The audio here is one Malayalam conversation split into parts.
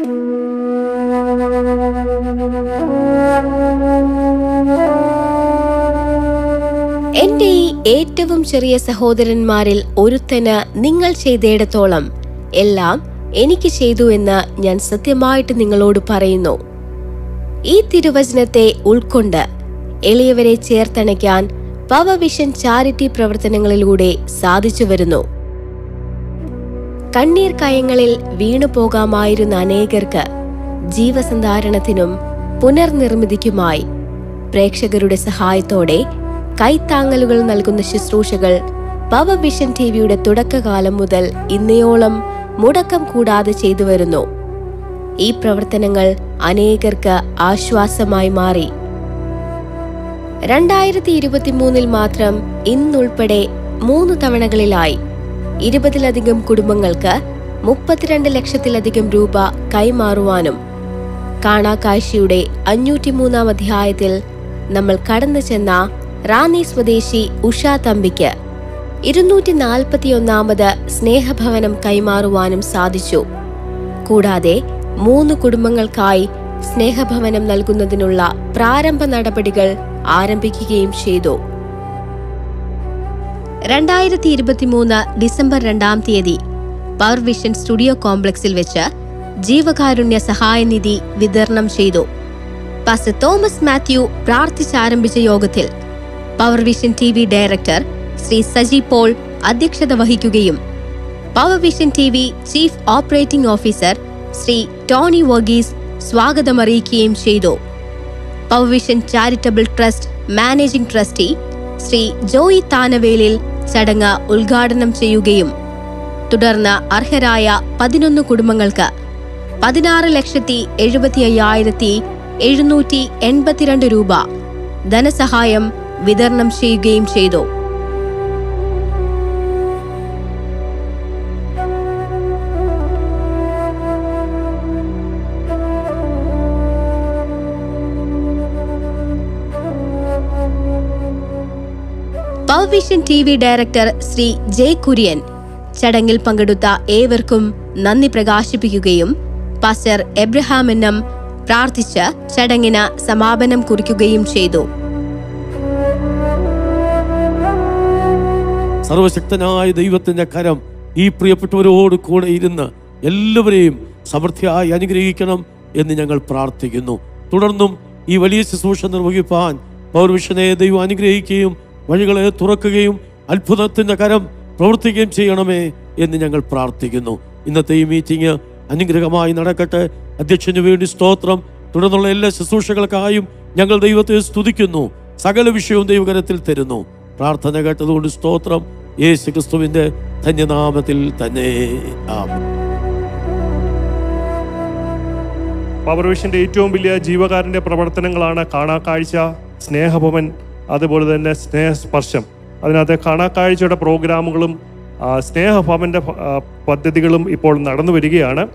എന്റെ ഈ ഏറ്റവും ചെറിയ സഹോദരന്മാരിൽ ഒരുത്തന് നിങ്ങൾ ചെയ്തയിടത്തോളം എല്ലാം എനിക്ക് ചെയ്തു എന്ന് ഞാൻ സത്യമായിട്ട് നിങ്ങളോട് പറയുന്നു ഈ തിരുവചനത്തെ ഉൾക്കൊണ്ട് എളിയവരെ ചേർത്തണയ്ക്കാൻ പവവിഷൻ ചാരിറ്റി പ്രവർത്തനങ്ങളിലൂടെ സാധിച്ചു വരുന്നു കണ്ണീർ കയങ്ങളിൽ വീണു പോകാമായിരുന്ന അനേകർക്ക് ജീവസന്ധാരണത്തിനും പുനർനിർമ്മിതിക്കുമായി പ്രേക്ഷകരുടെ സഹായത്തോടെ കൈത്താങ്ങലുകൾ നൽകുന്ന ശുശ്രൂഷകൾ പവവിഷൻ ടിവിയുടെ തുടക്കകാലം മുതൽ ഇന്നയോളം മുടക്കം കൂടാതെ ചെയ്തു വരുന്നു ഈ പ്രവർത്തനങ്ങൾ അനേകർക്ക് ആശ്വാസമായി മാറി രണ്ടായിരത്തി ഇരുപത്തിമൂന്നിൽ മാത്രം ഇന്നുൾപ്പെടെ മൂന്ന് തവണകളിലായി ഇരുപതിലധികം കുടുംബങ്ങൾക്ക് മുപ്പത്തിരണ്ട് ലക്ഷത്തിലധികം രൂപ കൈമാറുവാനും കാണാക്കാഴ്ചയുടെ അഞ്ഞൂറ്റിമൂന്നാം അധ്യായത്തിൽ നമ്മൾ കടന്നു ചെന്ന റാന്നി സ്വദേശി ഉഷ തമ്പിക്ക് ഇരുന്നൂറ്റി നാൽപ്പത്തിയൊന്നാമത് സ്നേഹഭവനം കൈമാറുവാനും സാധിച്ചു കൂടാതെ മൂന്ന് കുടുംബങ്ങൾക്കായി സ്നേഹഭവനം നൽകുന്നതിനുള്ള പ്രാരംഭ നടപടികൾ ആരംഭിക്കുകയും ചെയ്തു രണ്ടായിരത്തി ഇരുപത്തിമൂന്ന് ഡിസംബർ രണ്ടാം തീയതി പവർ വിഷൻ സ്റ്റുഡിയോ കോംപ്ലക്സിൽ വെച്ച് ജീവകാരുണ്യ സഹായനിധി വിതരണം ചെയ്തു പാസ്റ്റർ തോമസ് മാത്യു പ്രാർത്ഥിച്ചാരംഭിച്ച യോഗത്തിൽ power vision T V director Shri Saji Paul അധ്യക്ഷത വഹിക്കുകയും power vision T V chief operating officer Shri Tony Varghese സ്വാഗതമറിയിക്കുകയും ചെയ്തു power vision charitable trust managing trustee Shri Joy Thanavelil ചടങ്ങ് ഉദ്ഘാടനം ചെയ്യുകയും തുടർന്ന് അർഹരായ പതിനൊന്ന് കുടുംബങ്ങൾക്ക് പതിനാറ് ലക്ഷത്തി എഴുപത്തി അയ്യായിരത്തി എഴുന്നൂറ്റി എൺപത്തിരണ്ട് രൂപ ധനസഹായം വിതരണം ചെയ്യുകയും ചെയ്തു power vision T V director Shri J Kurian ചടങ്ങിൽ പങ്കെടുത്ത ഏവർക്കും നന്ദി പ്രകാശിപ്പിക്കുകയും പാസ്റ്റർ എബ്രഹാം എന്നും പ്രാർത്ഥിച്ച് ചടങ്ങിന് സമാപനം കുറിക്കുകയും ചെയ്തു സർവശക്തനായ ദൈവത്തിന്റെ കരം ഈ പ്രിയപ്പെട്ടവരോട് കൂടെ ഇരുന്ന് എല്ലാവരെയും സമൃദ്ധിയായി അനുഗ്രഹിക്കണം എന്ന് ഞങ്ങൾ പ്രാർത്ഥിക്കുന്നു തുടർന്നും ഈ വലിയ ശുശ്രൂഷ നിർവഹിപ്പാൻ പൗർവിഷനെ ദൈവം അനുഗ്രഹിക്കുകയും വഴികളെ തുറക്കുകയും അത്ഭുതത്തിന്റെ കരം പ്രവർത്തിക്കുകയും ചെയ്യണമേ എന്ന് ഞങ്ങൾ പ്രാർത്ഥിക്കുന്നു ഇന്നത്തെ ഈ മീറ്റിംഗ് അനുഗ്രഹമായി നടക്കട്ടെ അധ്യക്ഷന് വേണ്ടി സ്തോത്രം തുടർന്നുള്ള എല്ലാ ശുശ്രൂഷകൾക്കായും ഞങ്ങൾ ദൈവത്തെ സ്തുതിക്കുന്നു സകല വിഷയവും ദൈവകരത്തിൽ തരുന്നു പ്രാർത്ഥന കേട്ടതുകൊണ്ട് സ്തോത്രം യേശു ക്രിസ്തുവിന്റെ ധന്യനാമത്തിൽ തന്നെ ആമേൻ പവർ വിഷന്റെ ഏറ്റവും വലിയ ജീവകാരന്റെ പ്രവർത്തനങ്ങളാണ് കാണാക്കാഴ്ച സ്നേഹഭവൻ അതുപോലെ തന്നെ സ്നേഹസ്പർശം അതിനകത്ത് കാണാക്കാഴ്ചയുടെ പ്രോഗ്രാമുകളും ആ, സ്നേഹഭവന്റെ ആ, പദ്ധതികളും ഇപ്പോൾ നടന്നു വരികയാണ്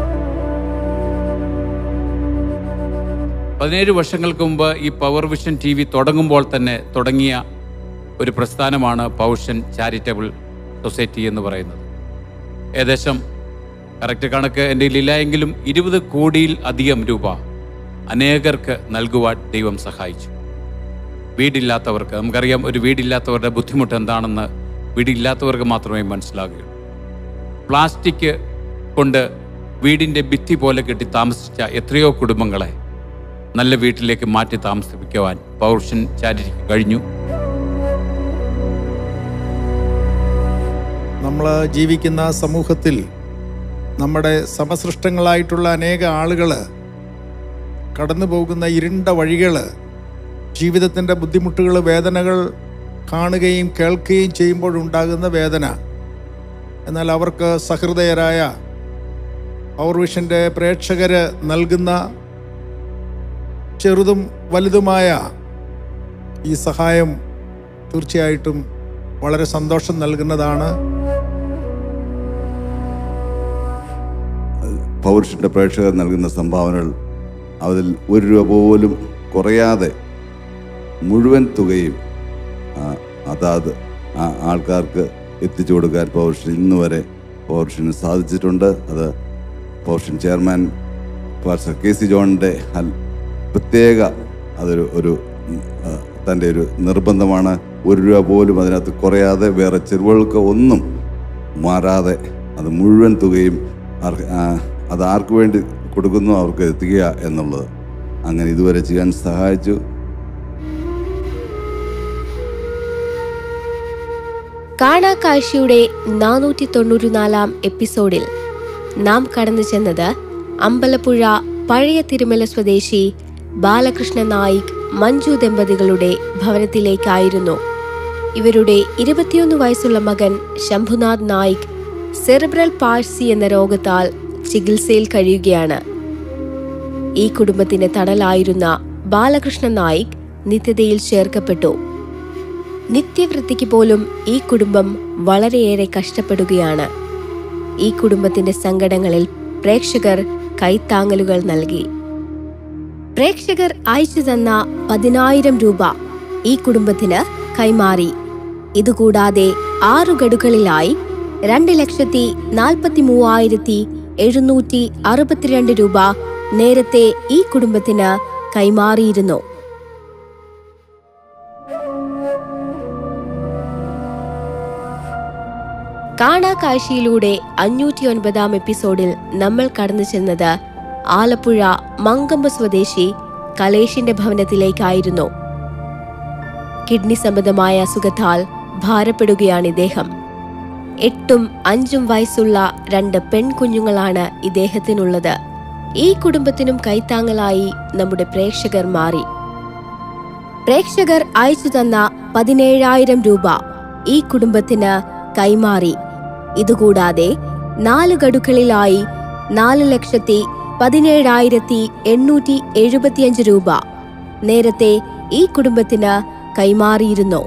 പതിനേഴ് വർഷങ്ങൾക്ക് മുമ്പ് ഈ പവർ വിഷൻ ടി വി തുടങ്ങുമ്പോൾ തന്നെ തുടങ്ങിയ ഒരു പ്രസ്ഥാനമാണ് പൗഷൻ ചാരിറ്റബിൾ സൊസൈറ്റി എന്ന് പറയുന്നത് ഏകദേശം കറക്റ്റ് കണക്ക് എൻ്റെ കയ്യിലില്ല എങ്കിലും ഇരുപത് കോടിയിൽ അധികം രൂപ അനേകർക്ക് നൽകുവാൻ ദൈവം സഹായിച്ചു വീടില്ലാത്തവർക്ക് നമുക്കറിയാം ഒരു വീടില്ലാത്തവരുടെ ബുദ്ധിമുട്ട് എന്താണെന്ന് വീടില്ലാത്തവർക്ക് മാത്രമേ മനസ്സിലാകുകയുള്ളൂ പ്ലാസ്റ്റിക് കൊണ്ട് വീടിൻ്റെ ഭിത്തി പോലെ കെട്ടി താമസിച്ച എത്രയോ കുടുംബങ്ങളെ നല്ല വീട്ടിലേക്ക് മാറ്റി താമസിപ്പിക്കുവാൻ പൗർഷൻ ചാരിറ്റിക്ക് കഴിഞ്ഞു നമ്മൾ ജീവിക്കുന്ന സമൂഹത്തിൽ നമ്മുടെ സമസൃഷ്ടങ്ങളായിട്ടുള്ള അനേക ആളുകൾ കടന്നു പോകുന്ന ഇരുണ്ട വഴികൾ ജീവിതത്തിൻ്റെ ബുദ്ധിമുട്ടുകൾ വേദനകൾ കാണുകയും കേൾക്കുകയും ചെയ്യുമ്പോഴുണ്ടാകുന്ന വേദന എന്നാൽ അവർക്ക് സഹൃദയരായ പവർവിഷൻ്റെ പ്രേക്ഷകർ നൽകുന്ന ചെറുതും വലുതുമായ ഈ സഹായം തീർച്ചയായിട്ടും വളരെ സന്തോഷം നൽകുന്നതാണ് പൗരുഷൻ്റെ പ്രേക്ഷകർ നൽകുന്ന സംഭാവനകൾ അതിൽ ഒരു രൂപ പോലും കുറയാതെ മുഴുവൻ തുകയും ആ, അതാത് ആ ആൾക്കാർക്ക് എത്തിച്ചു കൊടുക്കാൻ പൗരുഷൻ ഇന്ന് വരെ പൗരുഷന് സാധിച്ചിട്ടുണ്ട് അത് പൗരുഷൻ ചെയർമാൻ പാസ്റ്റർ കെ സി ജോണിൻ്റെ അൽ- പ്രത്യേക അതൊരു ഒരു ഉം, ആ, തൻ്റെ ഒരു നിർബന്ധമാണ് ഒരു രൂപ പോലും അതിനകത്ത് കുറയാതെ വേറെ ചെറുവുകൾക്ക് ഒന്നും മാറാതെ അത് മുഴുവൻ തുകയും ആർ- ആ, അത് ആർക്ക് വേണ്ടി കൊടുക്കുന്നു അവർക്ക് എത്തിക്കുക എന്നുള്ളത് അങ്ങനെ ഇതുവരെ ചെയ്യാൻ സഹായിച്ചു കാണാക്കാഴ്ചയുടെ നാനൂറ്റി തൊണ്ണൂറ്റിനാലാം എപ്പിസോഡിൽ നാം കടന്നു ചെന്നത് അമ്പലപ്പുഴ പഴയ തിരുമല സ്വദേശി ബാലകൃഷ്ണ നായിക് മഞ്ജു ദമ്പതികളുടെ ഭവനത്തിലേക്കായിരുന്നു ഇവരുടെ ഇരുപത്തിയൊന്ന് വയസ്സുള്ള മകൻ ശംഭുനാഥ് നായിക് സെറിബ്രൽ പാഴ്സി എന്ന രോഗത്താൽ ചികിത്സയിൽ കഴിയുകയാണ് ഈ കുടുംബത്തിന്റെ തണലായിരുന്ന ബാലകൃഷ്ണ നായിക് നിത്യതയിൽ ചേർക്കപ്പെട്ടു നിത്യവൃത്തിക്ക് പോലും ഈ കുടുംബം വളരെയേറെ കഷ്ടപ്പെടുകയാണ് ഈ കുടുംബത്തിന്റെ സങ്കടങ്ങളിൽ പ്രേക്ഷകർ കൈത്താങ്ങലുകൾ നൽകി പ്രേക്ഷകർ അയച്ചു തന്ന പതിനായിരം രൂപ ഈ കുടുംബത്തിന് കൈമാറി ഇതുകൂടാതെ ആറു ഗഡുകളിലായി രണ്ട് ലക്ഷത്തി നാൽപ്പത്തി മൂവായിരത്തി എഴുന്നൂറ്റി അറുപത്തിരണ്ട് രൂപ നേരത്തെ ഈ കുടുംബത്തിന് കൈമാറിയിരുന്നു കാണാക്കാഴ്ചയിലൂടെ അഞ്ഞൂറ്റി ഒൻപതാം എപ്പിസോഡിൽ നമ്മൾ കടന്നു ചെന്നത് ആലപ്പുഴ മങ്കമ്പ് സ്വദേശി കലേഷിന്റെ ഭവനത്തിലേക്കായിരുന്നു കിഡ്നി സംബന്ധമായ അസുഖത്താൽ ഭാരപ്പെടുകയാണ് ഇദ്ദേഹം എട്ടും അഞ്ചും വയസ്സുള്ള രണ്ട് പെൺകുഞ്ഞുങ്ങളാണ് ഇദ്ദേഹത്തിനുള്ളത് ഈ കുടുംബത്തിനും കൈത്താങ്ങലായി നമ്മുടെ പ്രേക്ഷകർ മാറി പ്രേക്ഷകർ അയച്ചു തന്ന പതിനേഴായിരം രൂപ ഈ കുടുംബത്തിന് കൈമാറി ഇതുകൂടാതെ നാല് ഗഡുക്കളിലായി നാല് ലക്ഷത്തി പതിനേഴായിരത്തി എണ്ണൂറ്റി എഴുപത്തിയഞ്ച് രൂപ നേരത്തെ ഈ കുടുംബത്തിന് കൈമാറിയിരുന്നു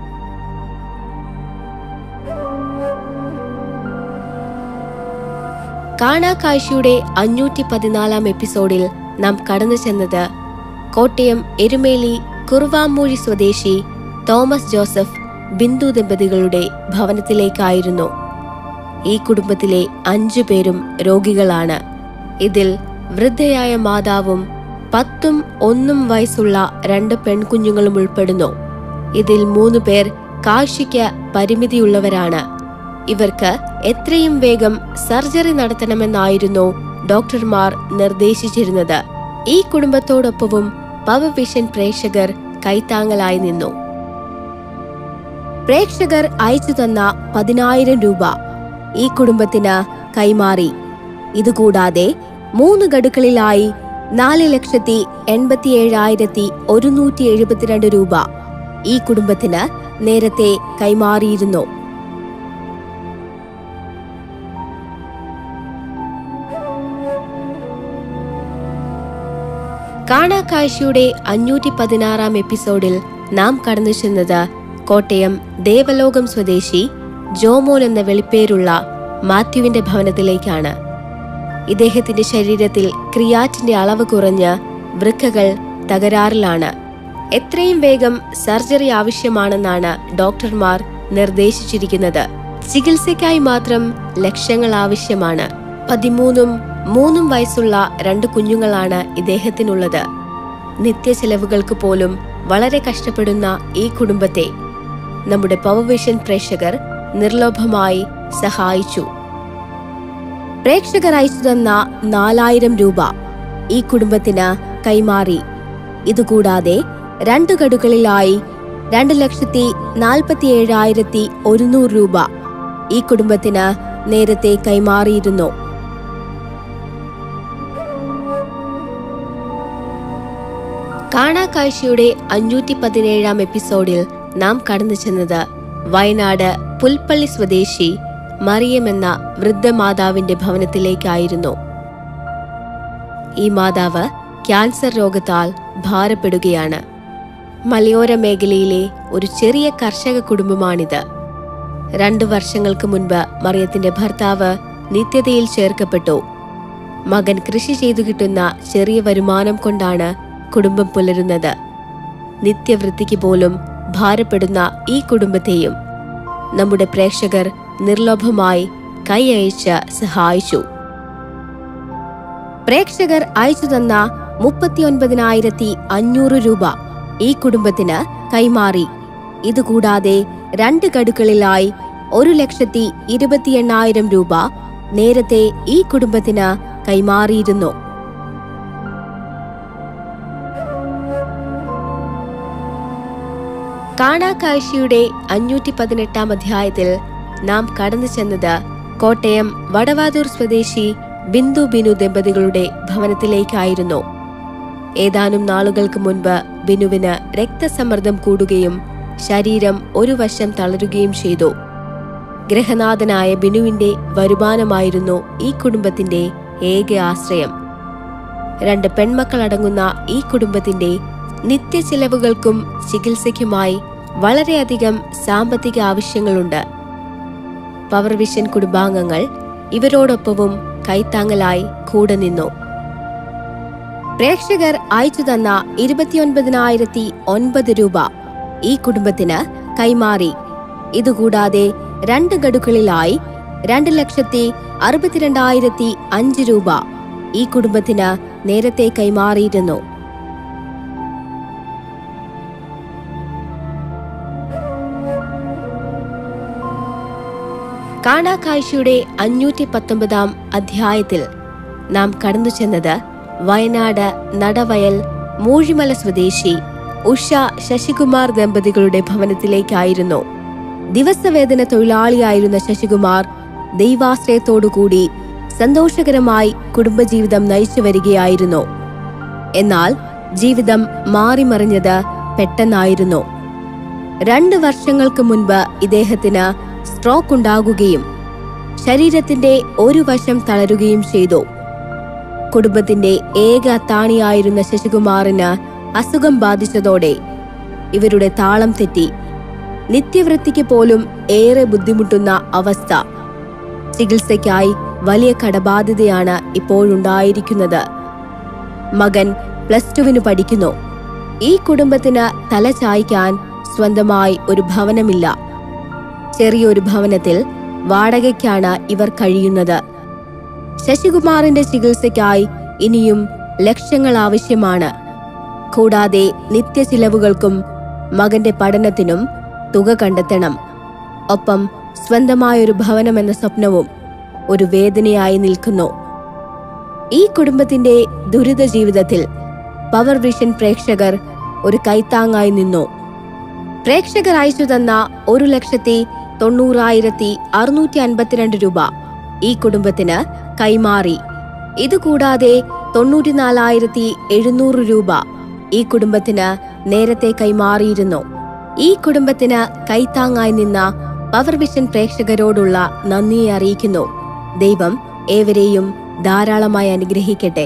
കാണാക്കാഴ്ചയുടെ അഞ്ഞൂറ്റി പതിനാലാം എപ്പിസോഡിൽ നാം കടന്നു ചെന്നത് കോട്ടയം എരുമേലി കുറുവാമൂഴി സ്വദേശി തോമസ് ജോസഫ് ബിന്ദു ദമ്പതികളുടെ ഭവനത്തിലേക്കായിരുന്നു ഈ കുടുംബത്തിലെ അഞ്ചു പേരും രോഗികളാണ് ഇതിൽ വൃദ്ധയായ മാതാവും പത്തും ഒന്നും വയസ്സുള്ള രണ്ട് പെൺകുഞ്ഞുങ്ങളും ഉൾപ്പെടുന്നു ഇതിൽ മൂന്ന് പേർ കാഴ്ചയ്ക്ക് പരിമിതിയുള്ളവരാണ് ഇവർക്ക് എത്രയും വേഗം സർജറി നടത്തണമെന്നായിരുന്നു ഡോക്ടർമാർ നിർദ്ദേശിച്ചിരുന്നത് ഈ കുടുംബത്തോടൊപ്പവും പവർ വിഷൻ പ്രേക്ഷകർ കൈത്താങ്ങലായി നിന്നു പ്രേക്ഷകർ അയച്ചു തന്ന പതിനായിരം രൂപ ഈ കുടുംബത്തിന് കൈമാറി ഇതുകൂടാതെ മൂന്ന് ഗഡുക്കളിലായി നാല് ലക്ഷത്തി എൺപത്തിയേഴായിരത്തി ഒരുന്നൂറ്റി എഴുപത്തിരണ്ട് രൂപ ഈ കുടുംബത്തിന് നേരത്തെ കൈമാറിയിരുന്നു കാണാക്കാഴ്ചയുടെ അഞ്ഞൂറ്റി പതിനാറാം എപ്പിസോഡിൽ നാം കടന്നു ചെന്നത് കോട്ടയം ദേവലോകം സ്വദേശി ജോമോൻ എന്ന വെളിപ്പേരുള്ള മാത്യുവിന്റെ ഭവനത്തിലേക്കാണ് ഇദ്ദേഹത്തിന്റെ ശരീരത്തിൽ ക്രിയാറ്റിന്റെ അളവ് കുറഞ്ഞ് വൃക്കകൾ തകരാറിലാണ് എത്രയും വേഗം സർജറി ആവശ്യമാണെന്നാണ് ഡോക്ടർമാർ നിർദ്ദേശിച്ചിരിക്കുന്നത് ചികിത്സയ്ക്കായി മാത്രം ലക്ഷങ്ങൾ ആവശ്യമാണ് പതിമൂന്നും മൂന്നും വയസ്സുള്ള രണ്ട് കുഞ്ഞുങ്ങളാണ് ഇദ്ദേഹത്തിനുള്ളത് നിത്യചെലവുകൾക്ക് പോലും വളരെ കഷ്ടപ്പെടുന്ന ഈ കുടുംബത്തെ നമ്മുടെ പവവിഷൻ പ്രേക്ഷകർ നിർലോഭമായി സഹായിച്ചു പ്രേക്ഷകർ അയച്ചു തന്ന നാലായിരം രൂപ ഈ കുടുംബത്തിന് കൈമാറി ഇതുകൂടാതെ രണ്ടു ഗഡുകളിലായി രണ്ട് ലക്ഷത്തി നാൽപ്പത്തി ഏഴായിരത്തി ഒരുന്നൂറ് രൂപ ഈ കുടുംബത്തിന് നേരത്തെ കൈമാറിയിരുന്നു കാണാക്കാഴ്ചയുടെ അഞ്ഞൂറ്റി പതിനേഴാം എപ്പിസോഡിൽ നാം കടന്നു ചെന്നത് വയനാട് പുൽപ്പള്ളി സ്വദേശി മറിയം എന്ന വൃദ്ധമാതാവിന്റെ ഭവനത്തിലേക്കായിരുന്നു ഈ മാതാവ് ക്യാൻസർ രോഗത്താൽ ഭാരപ്പെടുകയാണ് മലയോര മേഖലയിലെ ഒരു ചെറിയ കർഷക കുടുംബമാണിത് രണ്ടു വർഷങ്ങൾക്ക് മുൻപ് മറിയത്തിന്റെ ഭർത്താവ് നിത്യതയിൽ ചേർക്കപ്പെട്ടു മകൻ കൃഷി ചെയ്തു കിട്ടുന്ന ചെറിയ വരുമാനം കൊണ്ടാണ് കുടുംബം പുലരുന്നത് നിത്യവൃത്തിക്ക് പോലും ഭാരപ്പെടുന്ന ഈ കുടുംബത്തെയും നമ്മുടെ പ്രേക്ഷകർ നിർലോഭമായി കൈ അയച്ച് സഹായിച്ചു പ്രേക്ഷകർ അയച്ചു തന്ന മുപ്പത്തിയൊൻപതിനായിരത്തി അഞ്ഞൂറ് രൂപ ഈ കുടുംബത്തിന് കൈമാറി ഇതുകൂടാതെ രണ്ട് ഗഡുക്കളിലായി ഒരു ലക്ഷത്തി ഇരുപത്തി എണ്ണായിരം രൂപ നേരത്തെ ഈ കുടുംബത്തിന് കൈമാറിയിരുന്നു കാണാക്കാഴ്ചയുടെ അഞ്ഞൂറ്റി പതിനെട്ടാം അധ്യായത്തിൽ നാം കടന്നു ചെന്നത് കോട്ടയം വടവാതൂർ സ്വദേശി ബിന്ദു ബിനു ദമ്പതികളുടെ ഭവനത്തിലേക്കായിരുന്നു ഏതാനും നാളുകൾക്ക് മുൻപ് ബിനുവിന് രക്തസമ്മർദ്ദം കൂടുകയും ശരീരം ഒരു വശം തളരുകയും ചെയ്തു ഗ്രഹനാഥനായ ബിനുവിന്റെ വരുമാനമായിരുന്നു ഈ കുടുംബത്തിന്റെ ഏക ആശ്രയം രണ്ട് പെൺമക്കളടങ്ങുന്ന ഈ കുടുംബത്തിന്റെ നിത്യചിലവുകൾക്കും ചികിത്സയ്ക്കുമായി വളരെയധികം സാമ്പത്തിക ആവശ്യങ്ങളുണ്ട് പവർ വിഷൻ കുടുംബാംഗങ്ങൾ ഇവരോടൊപ്പവും കൈത്താങ്ങലായി കൂടെ നിന്നു പ്രേക്ഷകർ അയച്ചു തന്ന ഇരുപത്തിയൊൻപതിനായിരത്തി ഒൻപത് രൂപ ഈ കുടുംബത്തിന് കൈമാറി ഇതുകൂടാതെ രണ്ട് ഗഡുക്കളിലായി രണ്ട് ലക്ഷത്തി അറുപത്തിരണ്ടായിരത്തി അഞ്ച് രൂപ ഈ കുടുംബത്തിന് നേരത്തെ കൈമാറിയിരുന്നു കാണാക്കാഴ്ചയുടെ അഞ്ഞൂറ്റി പത്തൊമ്പതാം അധ്യായത്തിൽ നാം കടന്നു ചെന്നത് വയനാട് നടവയൽ മൂഴിമല സ്വദേശി ഉഷ ശശികുമാർ ദമ്പതികളുടെ ഭവനത്തിലേക്കായിരുന്നു ദിവസവേതന തൊഴിലാളിയായിരുന്ന ശശികുമാർ ദൈവാശ്രയത്തോടുകൂടി സന്തോഷകരമായി കുടുംബജീവിതം നയിച്ചു വരികയായിരുന്നു എന്നാൽ ജീവിതം മാറിമറിഞ്ഞത് പെട്ടെന്നായിരുന്നു രണ്ട് വർഷങ്ങൾക്ക് മുൻപ് ഇദ്ദേഹത്തിന് സ്ട്രോക്ക് ഉണ്ടാകുകയും ശരീരത്തിന്റെ ഒരു വശം തളരുകയും ചെയ്തു കുടുംബത്തിന്റെ ഏക അത്താണിയായിരുന്ന ശശികുമാറിന് അസുഖം ബാധിച്ചതോടെ ഇവരുടെ താളം തെറ്റി നിത്യവൃത്തിക്ക് പോലും ഏറെ ബുദ്ധിമുട്ടുന്ന അവസ്ഥ ചികിത്സയ്ക്കായി വലിയ കടബാധ്യതയാണ് ഇപ്പോഴുണ്ടായിരിക്കുന്നത് മകൻ പ്ലസ് ടുവിന് പഠിക്കുന്നു ഈ കുടുംബത്തിന് തല ചായ്ക്കാൻ സ്വന്തമായി ഒരു ഭവനമില്ല ചെറിയൊരു ഭവനത്തിൽ വാടകയ്ക്കാണ് ഇവർ കഴിയുന്നത് ശശികുമാറിന്റെ ചികിത്സയ്ക്കായി ഇനിയും ലക്ഷങ്ങൾ ആവശ്യമാണ് കൂടാതെ നിത്യചിലവുകൾക്കും മകന്റെ പഠനത്തിനും തുക കണ്ടെത്തണം ഒപ്പം സ്വന്തമായൊരു ഭവനമെന്ന സ്വപ്നവും ഒരു വേദനയായി നിൽക്കുന്നു ഈ കുടുംബത്തിന്റെ ദുരിത ജീവിതത്തിൽ പവർ വിഷൻ പ്രേക്ഷകർ ഒരു കൈത്താങ്ങായി നിന്നു പ്രേക്ഷകർ അയച്ചു തന്ന ഒരു ലക്ഷത്തി തൊണ്ണൂറായിരത്തി അറുന്നൂറ്റി അൻപത്തിരണ്ട് രൂപ ഈ കുടുംബത്തിന് കൈമാറി ഇതുകൂടാതെ തൊണ്ണൂറ്റിനാലായിരത്തി എഴുന്നൂറ് രൂപ ഈ കുടുംബത്തിന് നേരത്തെ കൈമാറിയിരുന്നു ഈ കുടുംബത്തിന് കൈത്താങ്ങായി നിന്ന പവർ വിഷൻ പ്രേക്ഷകരോടുള്ള നന്ദിയെ അറിയിക്കുന്നു ദൈവം ഏവരെയും ധാരാളമായി അനുഗ്രഹിക്കട്ടെ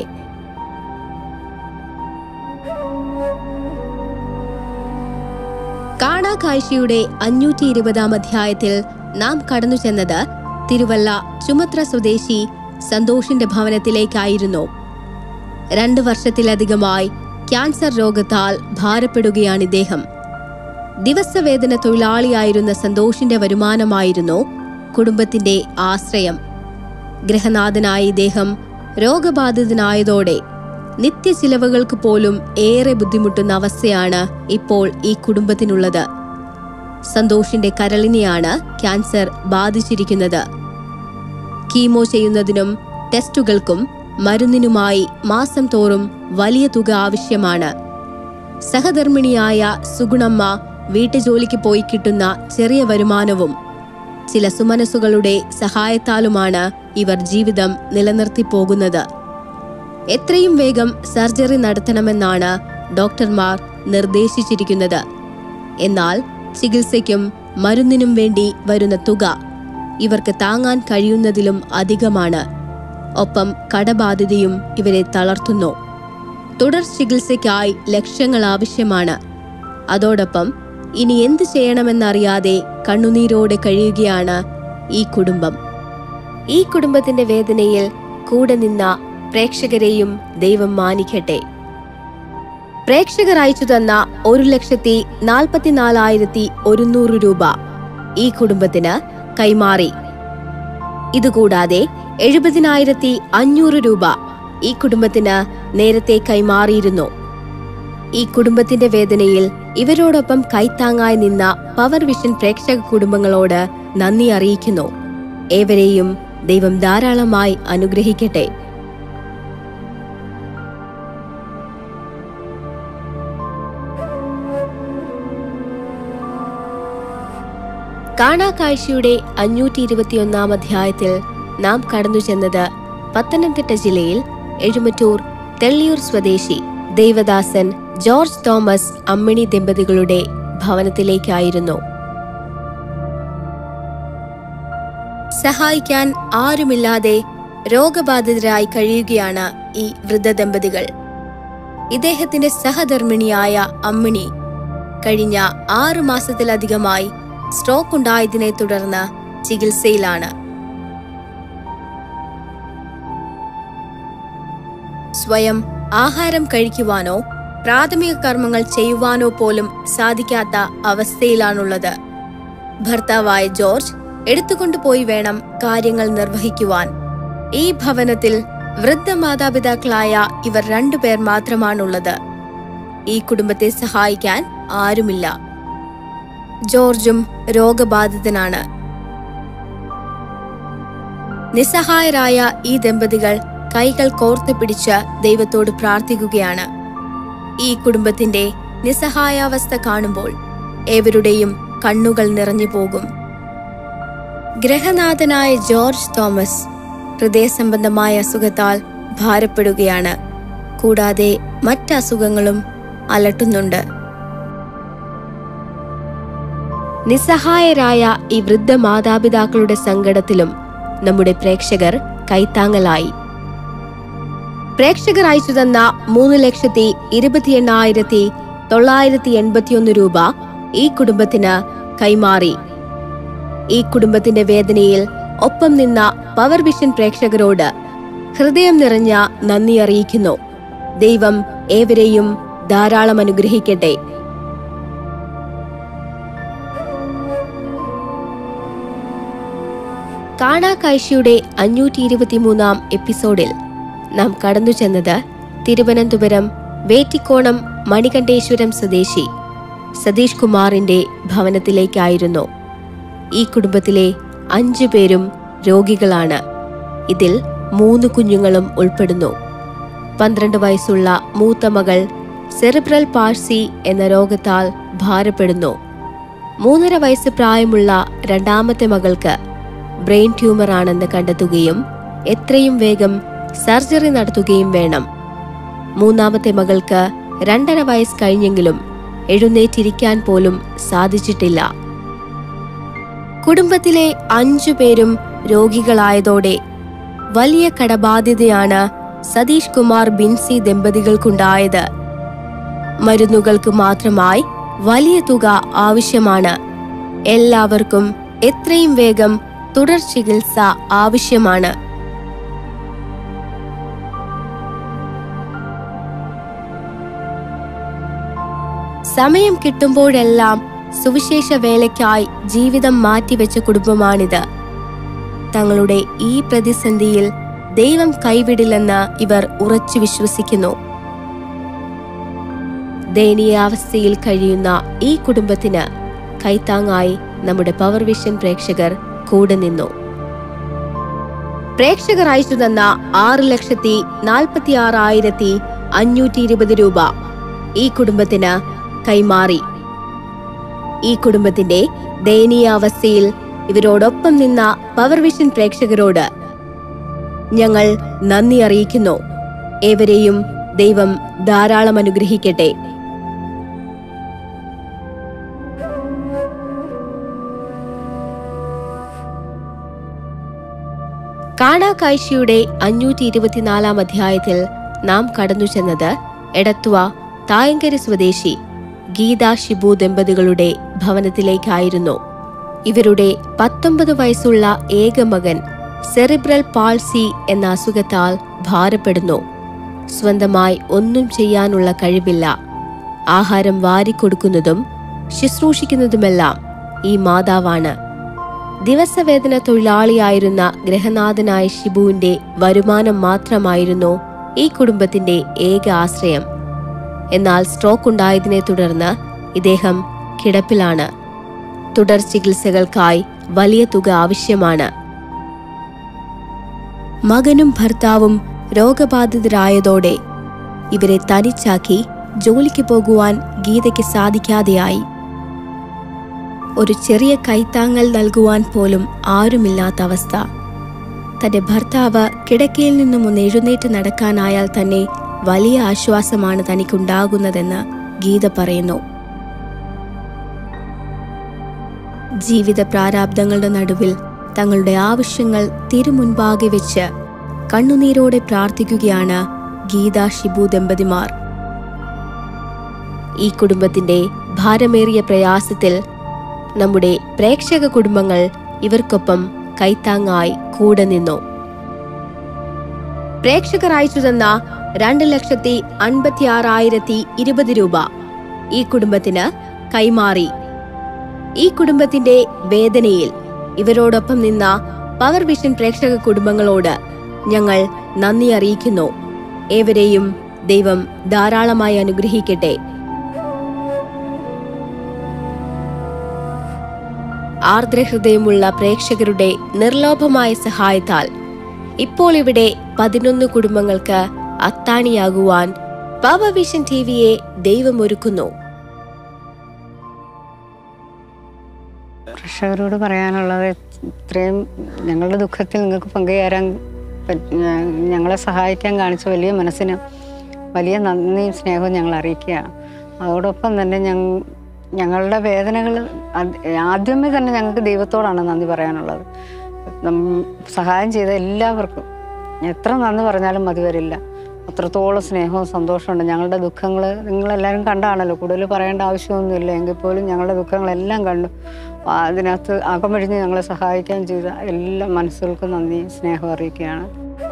കാണാക്കാഴ്ചയുടെ അഞ്ഞൂറ്റി ഇരുപതാം അധ്യായത്തിൽ നാം കടന്നു ചെന്നത് തിരുവല്ല ചുമത്ര സ്വദേശി സന്തോഷിന്റെ ഭവനത്തിലേക്കായിരുന്നു രണ്ടു വർഷത്തിലധികമായി ക്യാൻസർ രോഗത്താൽ ഭാരപ്പെടുകയാണ് ഇദ്ദേഹം ദിവസവേതന തൊഴിലാളിയായിരുന്ന സന്തോഷിന്റെ വരുമാനമായിരുന്നു കുടുംബത്തിന്റെ ആശ്രയം ഗ്രഹനാഥനായ ഇദ്ദേഹം രോഗബാധിതനായതോടെ നിത്യചിലവുകൾക്ക് പോലും ഏറെ ബുദ്ധിമുട്ടുന്ന അവസ്ഥയാണ് ഇപ്പോൾ ഈ കുടുംബത്തിനുള്ളത് സന്തോഷിന്റെ കരളിനെയാണ് ക്യാൻസർ ബാധിച്ചിരിക്കുന്നത് കീമോ ചെയ്യുന്നതിനും ടെസ്റ്റുകൾക്കും മരുന്നിനുമായി മാസം തോറും വലിയ തുക ആവശ്യമാണ് സഹധർമ്മിണിയായ സുഗുണമ്മ വീട്ടുജോലിക്ക് പോയി കിട്ടുന്ന ചെറിയ വരുമാനവും ചില സുമനസുകളുടെ സഹായത്താലുമാണ് ഇവർ ജീവിതം നിലനിർത്തി പോകുന്നത് എത്രയും വേഗം സർജറി നടത്തണമെന്നാണ് ഡോക്ടർമാർ നിർദ്ദേശിച്ചിരിക്കുന്നത് എന്നാൽ ചികിത്സയ്ക്കും മരുന്നിനും വേണ്ടി വരുന്ന തുക ഇവർക്ക് താങ്ങാൻ കഴിയുന്നതിലും അധികമാണ് ഒപ്പം കടബാധ്യതയും ഇവരെ തളർത്തുന്നു തുടർ ചികിത്സയ്ക്കായി ലക്ഷങ്ങൾ ആവശ്യമാണ് അതോടൊപ്പം ഇനി എന്ത് ചെയ്യണമെന്നറിയാതെ കണ്ണുനീരോടെ കഴിയുകയാണ് ഈ കുടുംബം ഈ കുടുംബത്തിന്റെ വേദനയിൽ കൂടെ നിന്ന പ്രേക്ഷകരെയും ദൈവം മാനിക്കട്ടെ പ്രേക്ഷകർ അയച്ചു തന്ന ഒരു ലക്ഷത്തി നാൽപ്പത്തിനാലായിരത്തി ഒരുന്നൂറ് രൂപ ഈ കുടുംബത്തിന് കൈമാറി ഇതുകൂടാതെ എഴുപതിനായിരത്തി അഞ്ഞൂറ് രൂപ ഈ കുടുംബത്തിന് നേരത്തെ കൈമാറിയിരുന്നു ഈ കുടുംബത്തിന്റെ വേദനയിൽ ഇവരോടൊപ്പം കൈത്താങ്ങായി നിന്ന പവർ വിഷൻ പ്രേക്ഷക കുടുംബങ്ങളോട് നന്ദി അറിയിക്കുന്നു ഏവരെയും ദൈവം ധാരാളമായി അനുഗ്രഹിക്കട്ടെ കാണാക്കാഴ്ചയുടെ അഞ്ഞൂറ്റി ഇരുപത്തിയൊന്നാം അധ്യായത്തിൽ നാം കടന്നു ചെന്നത് പത്തനംതിട്ട ജില്ലയിൽ എഴുമറ്റൂർ തെള്ളിയൂർ സ്വദേശി ദേവദാസൻ ജോർജ് തോമസ് അമ്മിണി ദമ്പതികളുടെ ഭവനത്തിലേക്കായിരുന്നു സഹായിക്കാൻ ആരുമില്ലാതെ രോഗബാധിതരായി കഴിയുകയാണ് ഈ വൃദ്ധ ദമ്പതികൾ ഇദ്ദേഹത്തിന്റെ സഹധർമ്മിണിയായ അമ്മിണി കഴിഞ്ഞ ആറു മാസത്തിലധികമായി സ്ട്രോക്ക് ഉണ്ടായതിനെ തുടർന്ന് ചികിത്സയിലാണ് സ്വയം ആഹാരം കഴിക്കുവാനോ പ്രാഥമിക കർമ്മങ്ങൾ ചെയ്യുവാനോ പോലും സാധിക്കാത്ത അവസ്ഥയിലാണുള്ളത് ഭർത്താവായ ജോർജ് എടുത്തുകൊണ്ടുപോയി വേണം കാര്യങ്ങൾ നിർവഹിക്കുവാൻ ഈ ഭവനത്തിൽ വൃദ്ധ മാതാപിതാക്കളായ ഇവർ രണ്ടുപേർ മാത്രമാണുള്ളത് ഈ കുടുംബത്തെ സഹായിക്കാൻ ആരുമില്ല ജോർജും രോഗബാധിതനാണ് നിസ്സഹായരായ ഈ ദമ്പതികൾ കൈകൾ കോർത്ത് പിടിച്ച് ദൈവത്തോട് പ്രാർത്ഥിക്കുകയാണ് ഈ കുടുംബത്തിന്റെ നിസ്സഹായാവസ്ഥ കാണുമ്പോൾ ഏവരുടെയും കണ്ണുകൾ നിറഞ്ഞു പോകും ഗ്രഹനാഥനായ ജോർജ് തോമസ് ഹൃദയസംബന്ധമായ അസുഖത്താൽ ഭാരപ്പെടുകയാണ് കൂടാതെ മറ്റസുഖങ്ങളും അലട്ടുന്നുണ്ട് നിസ്സഹായരായ ഈ വൃദ്ധ മാതാപിതാക്കളുടെ സങ്കടത്തിലും നമ്മുടെ പ്രേക്ഷകർ കൈത്താങ്ങലായി പ്രേക്ഷകർ അയച്ചു തന്ന മൂന്ന് ലക്ഷത്തി ഇരുപത്തി എണ്ണായിരത്തി തൊള്ളായിരത്തി എൺപത്തിയൊന്ന് രൂപ ഈ കുടുംബത്തിന് കൈമാറി ഈ കുടുംബത്തിന്റെ വേദനയിൽ ഒപ്പം നിന്ന പവർ വിഷൻ പ്രേക്ഷകരോട് ഹൃദയം നിറഞ്ഞ നന്ദി അറിയിക്കുന്നു ദൈവം ഏവരെയും ധാരാളം അനുഗ്രഹിക്കട്ടെ കാണാക്കാഴ്ചയുടെ അഞ്ഞൂറ്റി ഇരുപത്തിമൂന്നാം എപ്പിസോഡിൽ നാം കടന്നു ചെന്നത് തിരുവനന്തപുരം വേറ്റിക്കോണം മണികണ്ഠേശ്വരം സ്വദേശി സതീഷ് കുമാറിന്റെ ഭവനത്തിലേക്കായിരുന്നു ഈ കുടുംബത്തിലെ അഞ്ചു പേരും രോഗികളാണ് ഇതിൽ മൂന്ന് കുഞ്ഞുങ്ങളും ഉൾപ്പെടുന്നു പന്ത്രണ്ട് വയസ്സുള്ള മൂത്ത മകൾ സെറിബ്രൽ പാഴ്സി എന്ന രോഗത്താൽ ഭാരപ്പെടുന്നു മൂന്നര വയസ്സ് പ്രായമുള്ള രണ്ടാമത്തെ മകൾക്ക് ബ്രെയിൻ ട്യൂമർ ആണെന്ന് കണ്ടെത്തുകയും എത്രയും വേഗം സർജറി നടത്തുകയും വേണം മൂന്നാമത്തെ മകൾക്ക് രണ്ടര വയസ്സ് കഴിഞ്ഞെങ്കിലും എഴുന്നേറ്റിരിക്കാൻ പോലും സാധിച്ചിട്ടില്ല കുടുംബത്തിലെ അഞ്ചു പേരും രോഗികളായതോടെ വലിയ കടബാധ്യതയാണ് സതീഷ് കുമാർ ബിൻസി ദമ്പതികൾക്കുണ്ടായത് മരുന്നുകൾക്ക് മാത്രമായി വലിയ തുക ആവശ്യമാണ് എല്ലാവർക്കും എത്രയും വേഗം തുടർ ചികിത്സ ആവശ്യമാണ് സമയം കിട്ടുമ്പോഴെല്ലാം സുവിശേഷ വേലയ്ക്കായി ജീവിതം മാറ്റിവെച്ച കുടുംബമാണിത് തങ്ങളുടെ ഈ പ്രതിസന്ധിയിൽ ദൈവം കൈവിടില്ലെന്ന് ഇവർ ഉറച്ചു വിശ്വസിക്കുന്നു ദയനീയാവസ്ഥയിൽ കഴിയുന്ന ഈ കുടുംബത്തിന് കൈത്താങ്ങായി നമ്മുടെ പവർ വിഷൻ പ്രേക്ഷകർ കൂടെ നിന്നു പ്രേക്ഷകർ അയച്ചു തന്ന ആറ് ലക്ഷത്തി നാൽപ്പത്തി ആറായിരത്തി അഞ്ഞൂറ്റി ഇരുപത് രൂപ ഈ കുടുംബത്തിന് കൈമാറി ഈ കുടുംബത്തിന്റെ ദയനീയാവസ്ഥയിൽ ഇവരോടൊപ്പം നിന്ന പവർ വിഷൻ പ്രേക്ഷകരോട് ഞങ്ങൾ നന്ദി അറിയിക്കുന്നു ഏവരെയും ദൈവം ധാരാളം അനുഗ്രഹിക്കട്ടെ കാണാക്കാഴ്ചയുടെ അഞ്ഞൂറ്റി ഇരുപത്തിനാലാം അധ്യായത്തിൽ നാം കടന്നു ചെന്നത് എടത്വ തായങ്കരി സ്വദേശി ഗീത ഷിബു ദമ്പതികളുടെ ഭവനത്തിലേക്കായിരുന്നു ഇവരുടെ പത്തൊമ്പത് വയസ്സുള്ള ഏക മകൻ സെറിബ്രൽ പാൾസി എന്ന അസുഖത്താൽ ഭാരപ്പെടുന്നു സ്വന്തമായി ഒന്നും ചെയ്യാനുള്ള കഴിവില്ല ആഹാരം വാരിക്കൊടുക്കുന്നതും ശുശ്രൂഷിക്കുന്നതുമെല്ലാം ഈ മാതാവാണ് ദിവസവേതന തൊഴിലാളിയായിരുന്ന ഗ്രഹനാഥനായ ഷിബുവിന്റെ വരുമാനം മാത്രമായിരുന്നു ഈ കുടുംബത്തിന്റെ ഏക ആശ്രയം എന്നാൽ സ്ട്രോക്ക് ഉണ്ടായതിനെ തുടർന്ന് ഇദ്ദേഹം കിടപ്പിലാണ് തുടർ ചികിത്സകൾക്കായി വലിയ തുക ആവശ്യമാണ് മകനും ഭർത്താവും രോഗബാധിതരായതോടെ ഇവരെ തനിച്ചാക്കി ജോലിക്ക് പോകുവാൻ ഗീതയ്ക്ക് സാധിക്കാതെയായി ഒരു ചെറിയ കൈത്താങ്ങൽ നൽകുവാൻ പോലും ആരുമില്ലാത്ത അവസ്ഥ തന്റെ ഭർത്താവ് കിടക്കയിൽ നിന്നും ഒന്ന് എഴുന്നേറ്റ് നടക്കാനായാൽ തന്നെ വലിയ ആശ്വാസമാണ് തനിക്കുണ്ടാകുന്നതെന്ന് ഗീത പറയുന്നു ജീവിത പ്രാരാബ്ദങ്ങളുടെ നടുവിൽ തങ്ങളുടെ ആവശ്യങ്ങൾ തിരുമുൻപാകെ വെച്ച് കണ്ണുനീരോടെ പ്രാർത്ഥിക്കുകയാണ് ഗീത ഷിബു ദമ്പതിമാർ ഈ കുടുംബത്തിന്റെ ഭാരമേറിയ പ്രയാസത്തിൽ നമ്മുടെ പ്രേക്ഷക കുടുംബങ്ങൾ ഇവർക്കൊപ്പം കൈത്താങ്ങായി കൂടെ നിന്നു പ്രേക്ഷകർ അയച്ചു തന്ന രണ്ട് ലക്ഷത്തി അൻപത്തി ആറായിരത്തി ഇരുപത് രൂപ ഈ കുടുംബത്തിന് കൈമാറി ഈ കുടുംബത്തിന്റെ വേദനയിൽ ഇവരോടൊപ്പം നിന്ന പവർ വിഷൻ പ്രേക്ഷക കുടുംബങ്ങളോട് ഞങ്ങൾ നന്ദി അറിയിക്കുന്നു ഏവരെയും ദൈവം ധാരാളമായി അനുഗ്രഹിക്കട്ടെ ആർദ്രഹൃദയമുള്ള പ്രേക്ഷകരുടെ നിർലോഭമായ സഹായത്താൽ ഇപ്പോൾ ഇവിടെ പതിനൊന്ന് കുടുംബങ്ങൾക്ക് അത്താണിയാകുവാൻ പവർ വിഷൻ ടി വിയെ ദൈവമൊരുക്കുന്നു കർഷകരോട് പറയാനുള്ളത് ഇത്രയും ഞങ്ങളുടെ ദുഃഖത്തിൽ നിങ്ങൾക്ക് പങ്കുചേരാൻ പറ്റ- ഞ- ഞങ്ങളെ സഹായിക്കാൻ കാണിച്ച വലിയ മനസ്സിന് വലിയ നന്ദിയും സ്നേഹവും ഞങ്ങൾ അറിയിക്കുകയാണ് അതോടൊപ്പം തന്നെ ഞങ്ങ ഞങ്ങളുടെ വേദനകൾ അത് ആദ്യമേ തന്നെ ഞങ്ങൾക്ക് ദൈവത്തോടാണ് നന്ദി പറയാനുള്ളത് നം- സഹായം ചെയ്ത എല്ലാവർക്കും എത്ര നന്ദി പറഞ്ഞാലും മതി വരില്ല അത്രത്തോളം സ്നേഹവും സന്തോഷമുണ്ട് ഞങ്ങളുടെ ദുഃഖങ്ങൾ നിങ്ങളെല്ലാവരും കണ്ടാണല്ലോ കൂടുതൽ പറയേണ്ട ആവശ്യമൊന്നുമില്ല എങ്കിൽ പോലും ഞങ്ങളുടെ ദുഃഖങ്ങളെല്ലാം കണ്ടു ആ, അതിനകത്ത് അകമഴിഞ്ഞ് ഞങ്ങളെ സഹായിക്കാൻ ചെയ്ത എല്ലാ മനസ്സുകൾക്കും നന്ദി സ്നേഹം അറിയിക്കുകയാണ്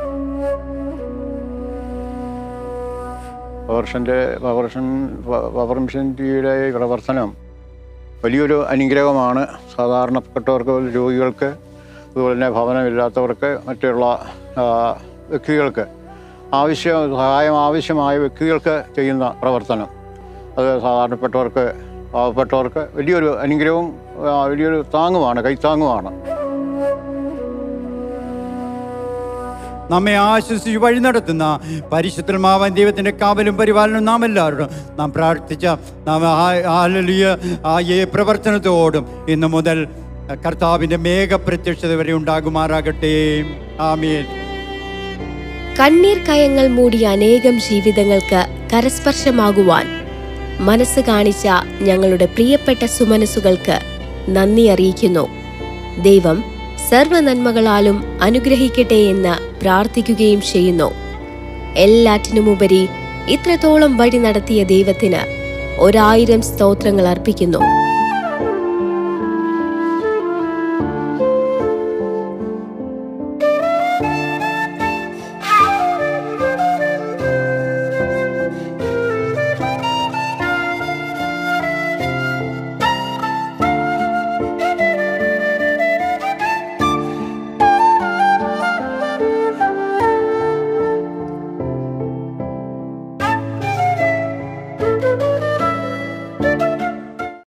പവർഷൻ്റെ പവർഷൻ പവർ മിഷൻ ടി വിയുടെ ഈ പ്രവർത്തനം വലിയൊരു അനുഗ്രഹമാണ് സാധാരണപ്പെട്ടവർക്ക് രോഗികൾക്ക് അതുപോലെ തന്നെ ഭവനമില്ലാത്തവർക്ക് മറ്റുള്ള ആ, വ്യക്തികൾക്ക് ആവശ്യം സഹായം ആവശ്യമായ വ്യക്തികൾക്ക് ചെയ്യുന്ന പ്രവർത്തനം അത് സാധാരണപ്പെട്ടവർക്ക് പാവപ്പെട്ടവർക്ക് വലിയൊരു അനുഗ്രഹവും ആ, വലിയൊരു താങ്ങുമാണ് കൈത്താങ്ങുമാണ് നമ്മെ ആശ്വസിച്ച് വഴി നടത്തുന്ന പരിശുദ്ധമാവൻ ദൈവത്തിന്റെ കാവലും പരിപാലനവും നാം എല്ലാവരോടും നാം പ്രാർത്ഥിച്ച നാം ആ- ഹാലലുയ ആ ഈ പ്രവർത്തനത്തോടും ഇന്നു മുതൽ കർത്താവിന്റെ മേഘപ്രത്യക്ഷത വരെ ഉണ്ടാകുമാറാകട്ടെ ആമേൻ കണ്ണീർ കയങ്ങൾ മൂടിയ അനേകം ജീവിതങ്ങൾക്ക് കരസ്പർശമാകുവാൻ മനസ്സ് കാണിച്ച ഞങ്ങളുടെ പ്രിയപ്പെട്ട സുമനസുകൾക്ക് നന്ദി അറിയിക്കുന്നു ദൈവം സർവ നന്മകളാലും അനുഗ്രഹിക്കട്ടെ എന്ന് പ്രാർത്ഥിക്കുകയും ചെയ്യുന്നു എല്ലാറ്റിനുമുപരി ഇത്രത്തോളം വഴി നടത്തിയ ദൈവത്തിന് ഒരായിരം സ്തോത്രങ്ങൾ അർപ്പിക്കുന്നു